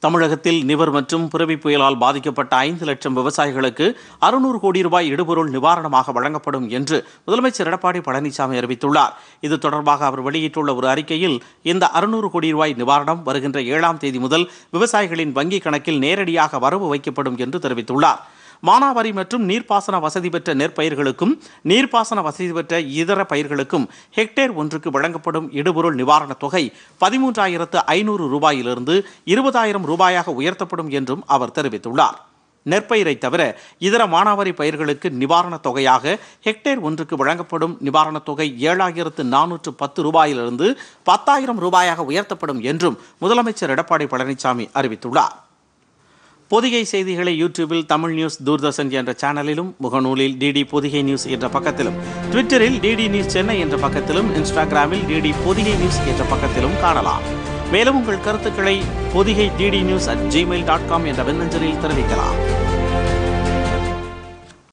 தமிழகத்தில் நிவர் மற்றும் புரவி புயலால் பாதிக்கப்பட்ட ஐந்து லட்சம் விவசாயிகளுக்கு அறுநூறு கோடி ரூபாய் இடுபொருள் நிவாரணமாக வழங்கப்படும் என்று முதலமைச்சர் எடப்பாடி பழனிசாமி அறிவித்துள்ளார் இது தொடர்பாக அவர் வெளியிட்டுள்ள ஒரு அறிக்கையில் இந்த அறுநூறு கோடி ரூபாய் நிவாரணம் வருகின்ற ஏழாம் தேதி முதல் விவசாயிகளின் வங்கிக் கணக்கில் நேரடியாக வரவு வைக்கப்படும் என்று தெரிவித்துள்ளார் மானாவாரி மற்றும் நீர்ப்பாசன வசதி பெற்ற நெற்பயிர்களுக்கும் நீர்ப்பாசன வசதி பெற்ற இதர பயிர்களுக்கும் ஹெக்டேர் ஒன்றுக்கு வழங்கப்படும் இடுபொருள் நிவாரணத் தொகை பதிமூன்றாயிரத்து ஐநூறு ரூபாயிலிருந்து இருபதாயிரம் ரூபாயாக உயர்த்தப்படும் என்றும் அவர் தெரிவித்துள்ளார் நெற்பயிரை தவிர இதர மானாவாரி பயிர்களுக்கு நிவாரணத் தொகையாக ஹெக்டேர் ஒன்றுக்கு வழங்கப்படும் நிவாரணத் தொகை ஏழாயிரத்து நானூற்று பத்து ரூபாயிலிருந்து பத்தாயிரம் ரூபாயாக உயர்த்தப்படும் என்றும் முதலமைச்சர் எடப்பாடி பழனிசாமி அறிவித்துள்ளார் பொதிகை செய்திகளை யூடியூபில் தமிழ் நியூஸ் தூர்தர்ஷன் என்ற சேனலிலும் முகநூலில் டிடி பொதிகை நியூஸ் என்ற பக்கத்திலும் ட்விட்டரில் டிடி நியூஸ் சென்னை என்ற பக்கத்திலும் இன்ஸ்டாகிராமில் டிடி பொதிகை நியூஸ் என்ற பக்கத்திலும் காணலாம் மேலும் உங்கள் கருத்துக்களை Pothigai DD news at Gmail dot com என்ற மின்னஞ்சலில் தெரிவிக்கலாம்